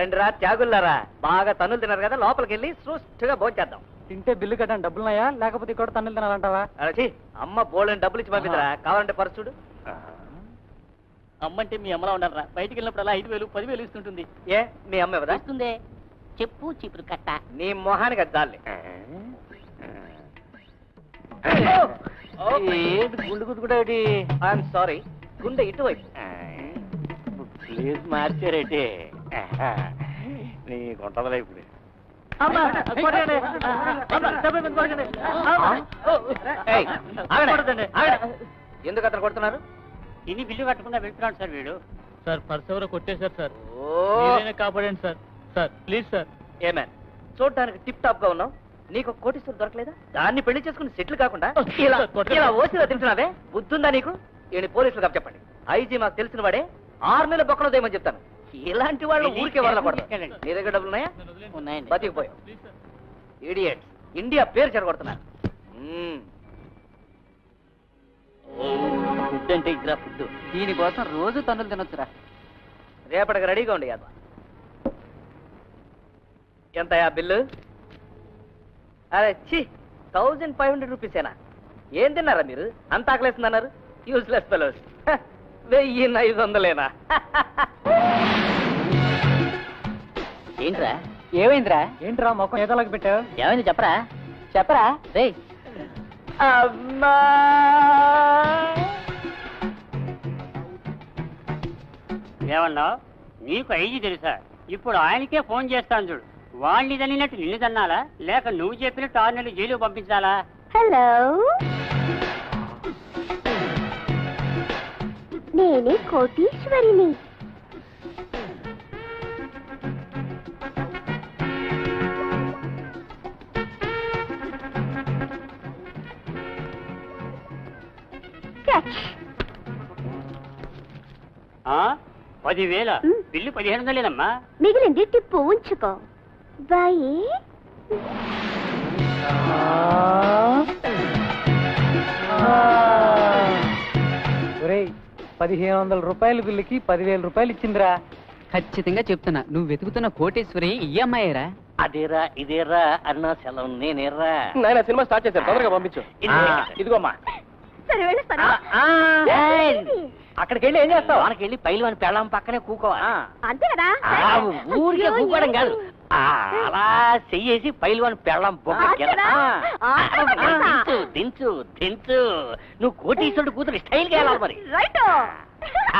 రండిరా త్యాగుల్లారా బాగా తన్నులు తిన్నారు కదా లోపలికి వెళ్ళి సుష్టుగా భోంచేద్దాం తింటే బిల్లు కట్టండి డబ్బులున్నాయా లేకపోతే ఇక్కడ తన్నులు తినాలంటావా అరచి అమ్మ బోళ్ళని డబ్బులు ఇచ్చి పంపిద్దరా కావాలంటే పర్సు చూడు అమ్మంటే మీ అమ్మలా ఉండాలరా బయటికి వెళ్ళినప్పుడు అలా ఐదు వేలు పదివేలు ఇస్తుంటుంది ఏ మీ అమ్మ ఇవ్వదా వస్తుందే చెప్పు చీపురు కట్ట నీ మొహానికి అది చాలే ఏంటి గుండు గుద్దుకుడాటి ఐఎమ్ సారీ గుండె ఇటువైపు ప్లీజ్ మార్చారేటి నీ గుంటదలే ఇప్పుడు ఏయ్, ఆగండి, ఆగండి. ఎందుకు అతను కొడుతున్నారు ఇన్ని బిల్లు కట్టకుండా వెళ్తున్నాడు సార్ వీడు సార్ పర్స్ ఎవరో కొట్టేశారు సార్ ఓ మీరైనా కాపాడండి సార్ సార్ ప్లీజ్ సార్ ఏమేన్ చూడడానికి టిప్ టాప్ గా ఉన్నావు నీకు ఒక కోటీశ్వరు దొరకలేదా దాన్ని పెళ్లి చేసుకుని సెటిల్ కాకుండా ఇలా ఇలా ఓసిలా తింటున్నావే బుద్ధుందా నీకు ఈయన పోలీసులకు చెప్పండి ఐజీ మాకు తెలిసిన వాడే ఆర్మీలో బొక్కలో దేమని చెప్తాను ఇలాంటి వాళ్ళు ఊరికే వదలకూడదు నీ దగ్గర డబ్బులు ఉన్నాయా ఉన్నాయండి బతికిపోయావు ఇడియట్స్ ఇండియా పేరు చెడగొడుతున్నారు మ్మ్. ఫుడ్ అంటే ఇదిరా ఫుడ్ దీనికోసం రోజు తన్నులు తినొచ్చురా రేపటికి రెడీగా ఉండి యాదవ ఎంతయా బిల్లు అరే చి థౌజండ్ ఫైవ్ హండ్రెడ్ రూపీసేనా ఏం తిన్నారా మీరు అంత ఆకలేస్తుందన్నారు యూస్లెస్ ఫెలోస్ వెయ్యి ఐదు వందలేనా ఏంట్రా ఏమైందిరా ఏంట్రా మొక్క ఏదోలాగా పెట్టావు ఏమైంది చెప్పరా చెప్పరా రే అమ్మా ఏమన్నా నీకు ఐజీ తెలుసా ఇప్పుడు ఆయనకే ఫోన్ చేస్తాను చూడు వాణ్ణి తన్నినట్టు నిన్ను తన్నాలా లేక నువ్వు చెప్పినట్టు ఆరు నెలలు జైలు పంపించాలా హలో నేనే కోటీశ్వరిని క్యాచ్ ఆ? పదివేల ఉమ్. బిల్లు పదిహేను వందలేనమ్మా మిగిలింది టిప్పు ఉంచుకో బాయ్ ఒరేయ్ పదిహేను వందల రూపాయల బిల్లుకి పదివేల రూపాయలు ఇచ్చిందిరా ఖచ్చితంగా చెప్తున్నా నువ్వు వెతుకుతున్న కోటేశ్వరి ఈ అమ్మాయిరా అదేరా ఇదేరా అరుణాచలం నేనేరా నాయన సినిమా స్టార్ట్ చేశారు తొందరగా పంపించు ఇదిగోమ్మా సరే వెళ్ళొస్తాను అక్కడికి వెళ్ళి ఏం చేస్తావు వానికి వెళ్ళి పైలు అని పెళ్ళం పక్కనే కూకోవాలి అంతే కదా ఆ, ఊరికే కూకోవడం కాదు ఆ, అలా చెయ్యేసి పైలు అని పెళ్ళం ఆచరా? ఆచరా? దించు దించు దించు నువ్వు కోటీశ్వరుడు కూతురు స్టైల్ గా వెళ్ళాలి మరి రైట్ ఆ.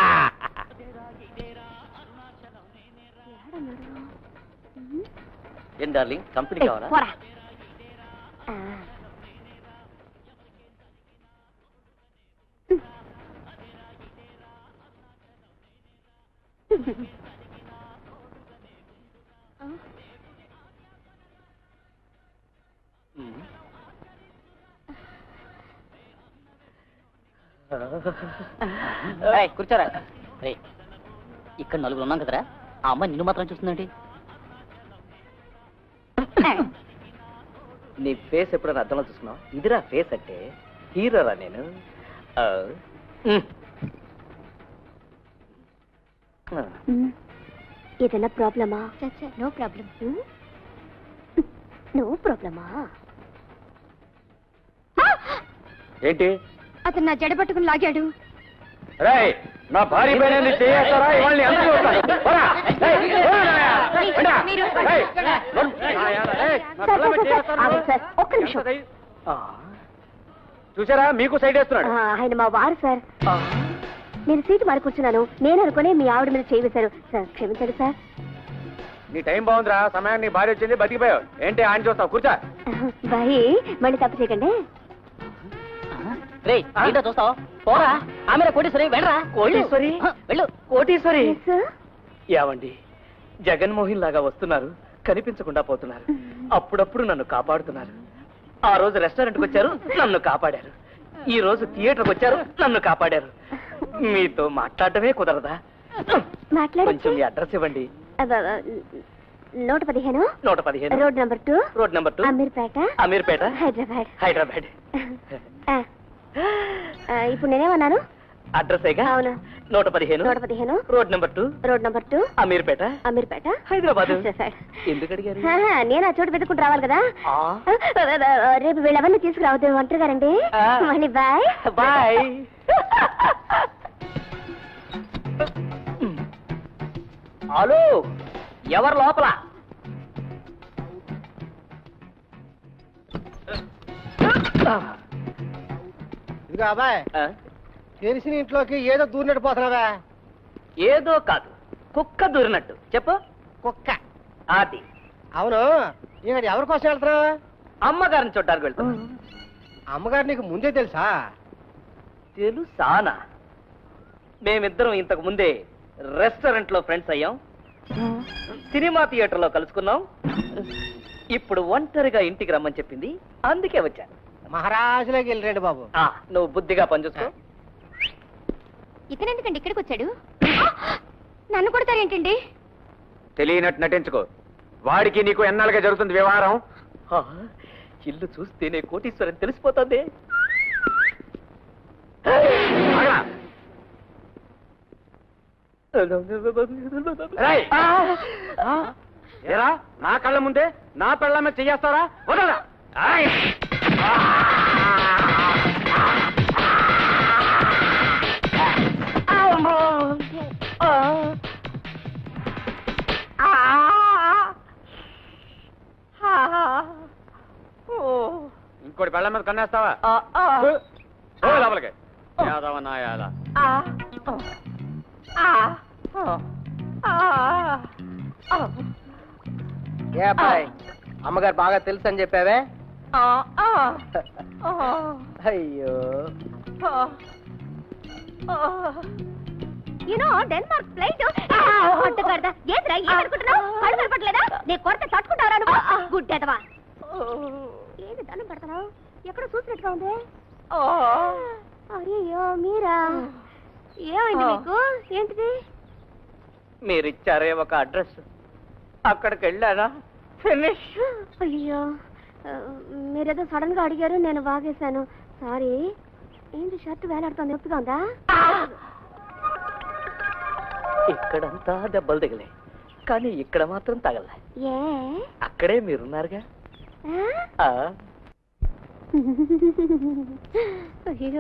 ఏం డార్లింగ్ కంపెనీ కావాలా పోరా ఆ. ఏయ్, కూర్చోరా రేయ్, ఇక్కడ నలుగురు ఉన్నాం కదరా ఆ అమ్మాయి నిన్ను మాత్రం చూస్తుందండి నీ ఫేస్ ఎప్పుడైనా అర్థంలో చూసుకున్నావు ఇదిరా ఫేస్ అంటే హీరోరా నేను ఆ. మ్. ఆ. మ్. ఏదైనా ప్రాబ్లమా నో ప్రాబ్లం నో ప్రాబ్లమా ఏంటి అతను నా జడ పట్టుకుని లాగాడు రేయ్ నా భార్య పైన నీకు చేయేస్తారా ఇవాళ ఎంత చూస్తాను పోరా. రేయ్, పోరా నాయనా. వెండా. మీరు- రేయ్, నడు. నాయనా, రేయ్, నా సార్, పిల్ల మీద సార్, చేయేస్తాను. ఆగండి సార్, ఒక్క నిమిషం. ఎంత దయ- ఆ. చూసారా మీకు సైడ్ వేస్తున్నాడు ఆ, ఆయన మా వారు సార్ నేను సీటు మారి కూర్చున్నాను నేను అనుకునే మీ ఆవిడ మీద చేయి వేశారు సార్ క్షమించండి సార్ నీ టైం బాగుందిరా సమయానికి భార్య వచ్చింది బతికిపోయావు ఏంటి ఆయన చూస్తావు కూర్చో బాయ్ మళ్ళీ తప్పు చేయకండి రే ఏంటో చూస్తావు పోరా ఆమె కోటేశ్వరి వెళ్ళరా కోటీశ్వరి? హ, వెళ్ళు కోటీశ్వరి Yes, sir. యావండి జగన్మోహన్ లాగా వస్తున్నారు కనిపించకుండా పోతున్నారు అప్పుడప్పుడు నన్ను కాపాడుతున్నారు ఆ రోజు రెస్టారెంట్కి వచ్చారు నన్ను కాపాడారు ఈ రోజు థియేటర్కి వచ్చారు నన్ను కాపాడారు మీతో మాట్లాడటమే కుదరదా మాట్లాడొచ్చు కొంచెం మీ అడ్రస్ ఇవ్వండి అబ్బ, నూట పదిహేను నూట పదిహేను road number two road number two Ameerpet Ameerpet Hyderabad Hyderabad ఆ. ఆ, ఇప్పుడు నేనేమన్నాను అడ్రస్ అవును నూట పదిహేను నూట పదిహేను road number two road number two Ameerpet Ameerpet Hyderabad చేశాడు. ఎందుకు అడిగారు ఆహా, నేను ఆ చోటు వెతుకుంటూ రావాలి కదా ఆ. రేపు వీళ్ళెవరిని తీసుకురావద్దు ఒంటరి గారండి ఆ. మళ్ళీ బాయ్ బాయ్ హలో ఎవరు లోపల ఇదిగో అబ్బాయి ఆ, తెలిసిన ఇంట్లోకి ఏదో దూరినట్టు పోతున్నావా ఏదో కాదు కుక్క దూరినట్టు చెప్పు కుక్క అది అవును ఇక్కడ ఎవరి కోసం వెళ్తున్నావా అమ్మగారిని చూడ్డానికి వెళ్తున్నా అమ్మగారు నీకు ముందే తెలుసా తెలుసానా మేమిద్దరం ఇంతకు ముందే రెస్టారెంట్ లో ఫ్రెండ్స్ అయ్యాం సినిమా థియేటర్ లో కలుసుకున్నాం ఇప్పుడు ఒంటరిగా ఇంటికి రమ్మని చెప్పింది అందుకే వచ్చాను మహారాజులోకి వెళ్ళిరండి బాబు ఆ, నువ్వు బుద్ధిగా పనిచేసుకో ఇతను ఎందుకండి ఇక్కడికి వచ్చాడు నన్ను కొడతారేంటండి తెలియనట్టు నటించుకో వాడికి నీకు ఎన్నాళ్ళుగా జరుగుతుంది వ్యవహారం ఆ, ఇల్లు చూస్తేనే కోటీశ్వరం తెలిసిపోతుంది ఆగరా. రేయ్! ఏరా నా కళ్ళ ముందే నా పెళ్ళ మీద చెయ్యేస్తారా వదలరా ఆయ్! ఇంకోటి పెళ్ళ మీద కన్నేస్తావా ఓ లోపలికి యాదవ నా యాద ఏ అబ్బాయి అమ్మగారు బాగా తెలుసు అని చెప్పావే అయ్యో యూనో డెన్మార్క్ ఫ్లైట్ కొట్టకూడదా ఏంద్రా ఏమనుకుంటున్నావు కళ్ళు కనపట్లేదా నీ కొరత తట్టుకుంటావరా నువ్వు గుడ్డెదవా ఏంటి దండం పెడతావు ఎక్కడ చూసినట్టుగా ఉంది అయ్యో మీరా ఏమైంది మీకు ఏంటిది మీరిచ్చారే ఒక అడ్రస్ అక్కడికి వెళ్ళానా ఫినిష్ అయ్యో ఆ, మీరేదో సడన్ గా అడిగారు నేను వాగేశాను సారీ ఏంటి షర్ట్ వేలాడుతోంది నొప్పిగా ఉందా ఇక్కడంతా దెబ్బలు తగిలాయి కానీ ఇక్కడ మాత్రం తగల ఏ అక్కడే మీరున్నారుగా ఆ? ఆ, అయ్యో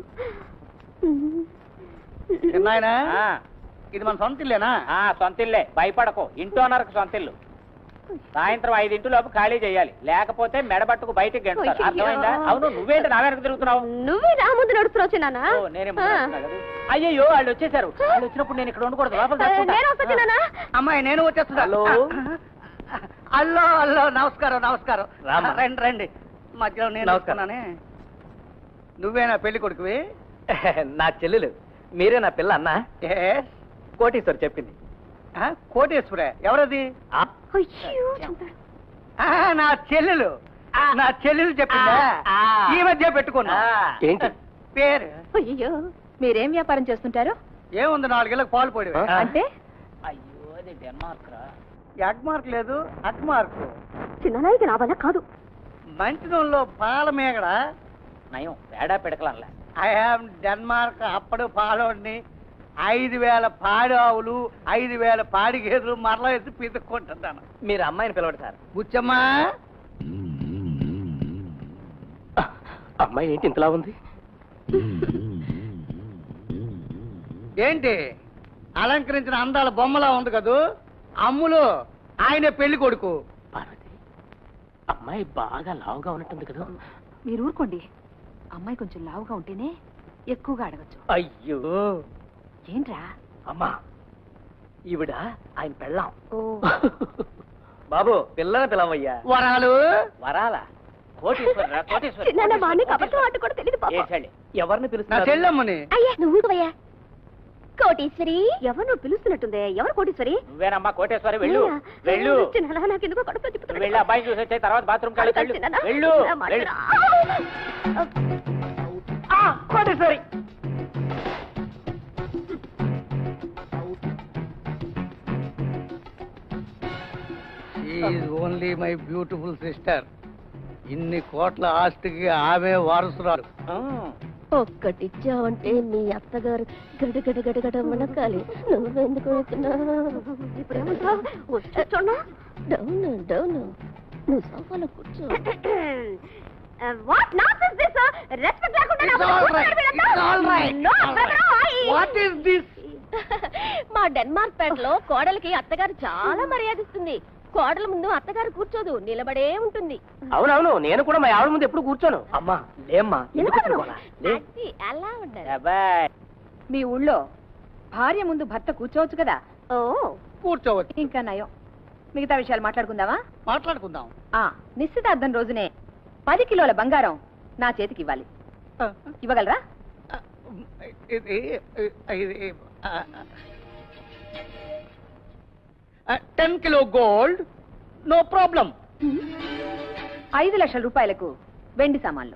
నాయనా ఆ, ఇది మన సొంత ఇల్లేనా ఆ, సొంత ఇల్లే భయపడకు ఇంటి ఓనర్కి సొంత ఇల్లు సాయంత్రం ఐదింటి లోపు ఖాళీ చేయాలి లేకపోతే మెడబట్టుకు బయటికి గెంటుతారు అయ్యయ్యో. అర్థమైందా అవును నువ్వేంటి నా వెనక తిరుగుతున్నావు నువ్వే నా ముందు నడుస్తున్నావు నాన్న ఓ, నేనే ముందు వస్తున్నా కదా. అయ్యయ్యో వాళ్ళు వచ్చేసారు వాళ్ళు వచ్చినప్పుడు నేను ఇక్కడ ఉండకూడదు లోపల దాక్కుంటా. నేను వస్తా నాన్న అమ్మాయి నేను వచ్చేస్తున్నా హలో. హలో హలో నమస్కారం నమస్కారం రామ్మా. రండి రండి మధ్యలో నేను నమస్కారం. వస్తున్నానే నువ్వేనా పెళ్లి కొడుకువి నా చెల్లెలు మీరే నా పిల్ల అన్నా ఏ కోటీశ్వర్ చెప్పింది ఆ, కోటేశ్వరే ఎవరది ఆ, అయ్యో చంపాడు ఆ, నా చెల్లెలు నా చెల్లెలు చెప్పిందా ఆ. ఈ మధ్య పెట్టుకున్నా ఆ. ఏంటి పేరు అయ్యో మీరేం వ్యాపారం చేస్తుంటారు ఏముంది నాలుగేళ్ళకి పాలు పోయి ఆ. అంటే అయ్యో అది డెన్మార్క్ రా ఎగ్ మార్క్ లేదు అక్ మార్క్ చిన్న ఇది నా వల్ల కాదు మంచిదంలో పాల మేగడ నయం పేడా పిడకలనలే ఐ హావ్ డెన్మార్క్ అప్పుడు పాలోడిని ఐదు వేల పాడి ఆవులు ఐదు వేల పాడి గేదెలు మరలా ఎత్తి పీతుక్కుంటున్నాను మీరు అమ్మాయిని పిలవండి సార్ బుచ్చమ్మా అమ్మాయి ఏంటి ఇంతలా ఉంది ఏంటి అలంకరించిన అందాల బొమ్మలా ఉంది కదూ అమ్ములు ఆయన పెళ్లి కొడుకు పార్వతి అమ్మాయి బాగా లావుగా ఉన్నట్టుంది కదా మీరు ఊరుకోండి అమ్మాయి కొంచెం లావుగా ఉంటేనే ఎక్కువగా అడగచ్చు అయ్యో ఏంట్రా అమ్మా ఈవిడ ఆయన పెళ్ళాం ఓ బాబు పిల్లని పిలవయ్యా వరాలు వరాలా కోటీశ్వర రా, కోటీశ్వర చిన్న మా అన్నకి అబద్ధం ఆట కూడా తెలియదు పాప ఏడ్చాలి. ఎవరిని నా పిలుస్తున్నారు చెల్లెమ్మని అయ్యా నువ్వు ఊరుకోవయ్యా కోటీశ్వరి ఎవరు నువ్వు పిలుస్తున్నట్టుందే ఎవరు కోటీశ్వరి నువ్వేనమ్మా కోటేశ్వరి వెళ్ళు నేనా? వెళ్ళు చిన్నలా నాకెందుకో కడుపులో నువ్వు తిప్పుతున్నాడు. వెళ్ళి అబ్బాయి చూసి వచ్చే తర్వాత బాత్రూమ్ కి అడుగుతాను వెళ్ళు చిన్ననా? వెళ్ళు నా మాట వెళ్ళు. రా. Koteswari only my beautiful sister ఇన్ని కోట్ల ఆస్తికి ఆమె వారసురాలు ఒక్కటిచ్చావంటే మీ అత్తగారు గడ గడ గడ గడ వణకాలి నువ్వెందుకు ఇప్పుడు వచ్చా డౌన్ డౌన్ నువ్వు సోఫాలో కూర్చో వాట్ నాన్సెన్స్ దిస్ రెస్పెక్ట్ లేకుండా నా It's all right. It's all right. No, brother, I- what is this మా డెన్మార్క్ పేటలో కోడలికి అత్తగారు చాలా మర్యాదిస్తుంది కోడల ముందు అత్తగారు కూర్చోదు నిలబడే ఉంటుంది అవునవును నేను కూడా మా ఆవిడ ముందు ఎప్పుడు కూర్చోను అమ్మా లేమ్మా ఎందుకు వచ్చిన గోల? లే. అది అలా ఉండాలి అబ్బాయ్ మీ ఊళ్ళో భార్య ముందు భర్త కూర్చోవచ్చు కదా ఓ కూర్చోవచ్చు ఇంకా నయం మిగతా విషయాలు మాట్లాడుకుందామా మాట్లాడుకుందాం ఆ నిశ్చితార్థం రోజునే పది కిలోల బంగారం నా చేతికి ఇవ్వాలి ఇవ్వగలరా ఇది ఇది ten kilo gold no problem ఐదు లక్షల రూపాయలకు వెండి సామాన్లు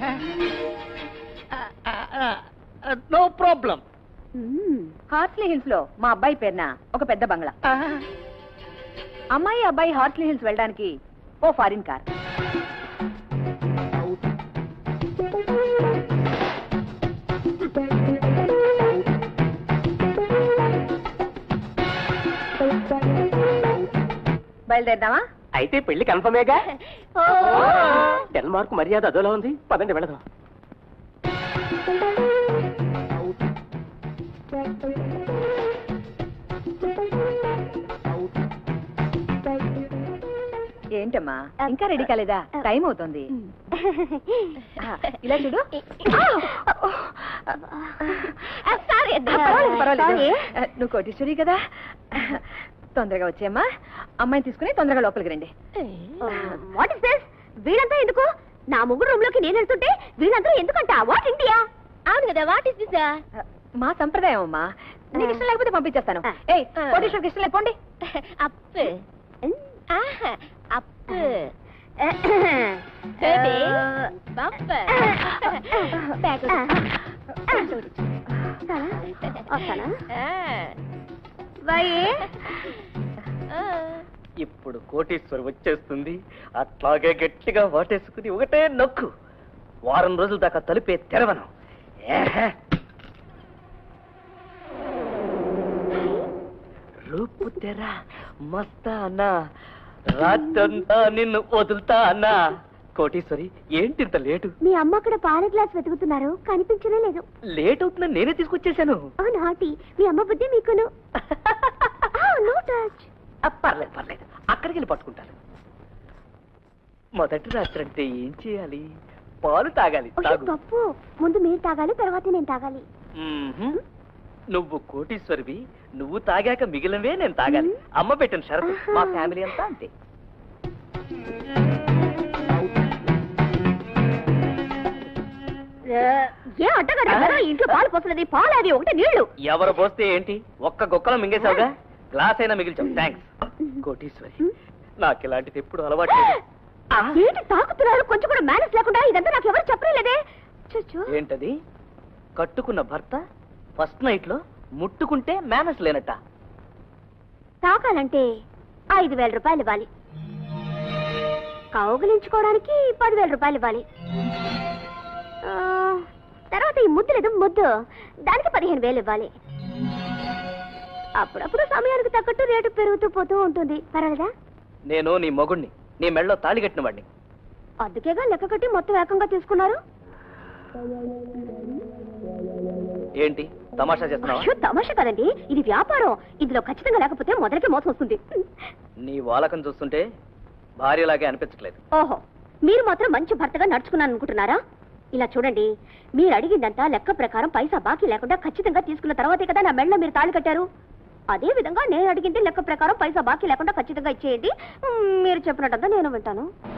నో ప్రాబ్లం హార్స్లీ హిల్స్ లో మా అబ్బాయి పేరున ఒక పెద్ద బంగ్లా అమ్మాయి అబ్బాయి హార్స్లీ హిల్స్ వెళ్ళడానికి ఓ ఫారిన్ కార్ బయలుదేరదామా అయితే పెళ్లి కన్ఫర్మేగా డెన్మార్క్ మర్యాద అదోలా ఉంది పదండి వెళదాం ఏంటమ్మా ఇంకా రెడీ కాలేదా టైం అవుతుంది ఆ, ఇలా చూడు సారీ పర్వాలేదు, పర్వాలేదు. ఆ, నువ్వు కోటీశ్వరి కదా తొందరగా వచ్చేమ్మా అమ్మాయిని తీసుకుని తొందరగా లోపలికి రండి వాట్ ఇస్ దిస్ వీళ్ళంతా ఎందుకు నా ముగ్గురు రూమ్ లోకి నేను వెళ్తుంటే వీళ్ళంతా ఎందుకంట వాట్ ఇండియా అవును కదా వాట్ ఇస్ దిస్ ఆ, మా సంప్రదాయం అమ్మా నీకు ఇష్టం లేకపోతే పంపించేస్తాను ఆ. ఏయ్ కోటీశ్వరికి ఇష్టం లేకపోండి అప్పు ఆహా, అప్పు బేబీ బప్ప వస్తానా బాయ్ ఇప్పుడు కోటీశ్వరి వచ్చేస్తుంది అట్లాగే గట్టిగా వాటేసుకుని ఒకటే నొక్కు వారం రోజుల దాకా తలుపే తెరవను ఏహే. రూపు తెర మస్తా అన్నా రాత్రంతా నిన్ను వదులుతా అన్నా కోటీశ్వరి ఏంటింత లేటు మీ అమ్మ అక్కడ పాల గ్లాస్ వెతుకుతున్నారు కనిపించనే లేదు లేట్ అవుతుందని నేనే తీసుకొచ్చేసాను ఓ నాటి మీ అమ్మ బుద్ధి మీకును నో టచ్ ఆ, పర్లేదు పర్లేదు అక్కడికి వెళ్ళి పట్టుకుంటాను మొదటి రాత్రి అంటే ఏం చేయాలి పాలు తాగాలి తాగు తప్పు ముందు మీరు తాగాలి తర్వాత నేను తాగాలి మ్మ్హ్మ్. నువ్వు కోటీశ్వరివి నువ్వు తాగాక మిగిలినవే నేను తాగాలి అమ్మ పెట్టిన షరతు మా ఫ్యామిలీ అంతా అంతే ఏ అడ్డగడ్డ ఇంట్లో పాలు పోస్తున్నది పాలు అది ఒకటి నీళ్లు ఎవరు పోస్తే ఏంటి ఒక్క గొక్కలో మింగేశావుగా గ్లాస్ అయినా మిగిల్చావు థ్యాంక్స్ కోటీశ్వరి నాకు ఇలాంటిది ఎప్పుడు అలవాటు లేదు. ఆ, ఏంటి తాకుతున్నారు కొంచెం కూడా మేనేజ్ లేకుండా ఇదంతా నాకు ఎవరు చెప్పలేదే చచ్చు ఏంటది కట్టుకున్న భర్త ఫస్ట్ నైట్ లో ముట్టుకుంటే మేనస్ లేనట్ట తాకాలంటే ఐదు వేల రూపాయలు ఇవ్వాలి కౌగిలించుకోవడానికి పదివేల రూపాయలు ఇవ్వాలి ఆ, తర్వాత ఈ ముద్దు లేదు ముద్దు దానికి పదిహేను వేలు ఇవ్వాలి అప్పుడప్పుడు సమయానికి తగ్గట్టు రేటు పెరుగుతూ పోతూ ఉంటుంది పర్వాలేదా నేను నీ మొగుణ్ణి నీ మెళ్ళలో తాళి కట్టిన వాడిని అందుకేగా లెక్క కట్టి మొత్తం ఏకంగా తీసుకున్నారు ఏంటి తమాషా చేస్తున్నావా అయ్యో తమాషా కదండి ఇది వ్యాపారం ఇందులో ఖచ్చితంగా లేకపోతే మొదటికే మోసం వస్తుంది నీ వాలకం చూస్తుంటే భార్యలాగే అనిపించట్లేదు ఓహో మీరు మాత్రం మంచి భర్తగా నడుచుకున్నాను అనుకుంటున్నారా ఇలా చూడండి మీరు అడిగిందంతా లెక్క ప్రకారం పైసా బాకీ లేకుండా ఖచ్చితంగా తీసుకున్న తర్వాతే కదా నా మెళ్ళ మీరు తాళి కట్టారు అదే విధంగా నేను అడిగింది లెక్క ప్రకారం పైసా బాకీ లేకుండా ఖచ్చితంగా ఇచ్చేయండి మ్, మీరు చెప్పినట్టంతా నేను వింటాను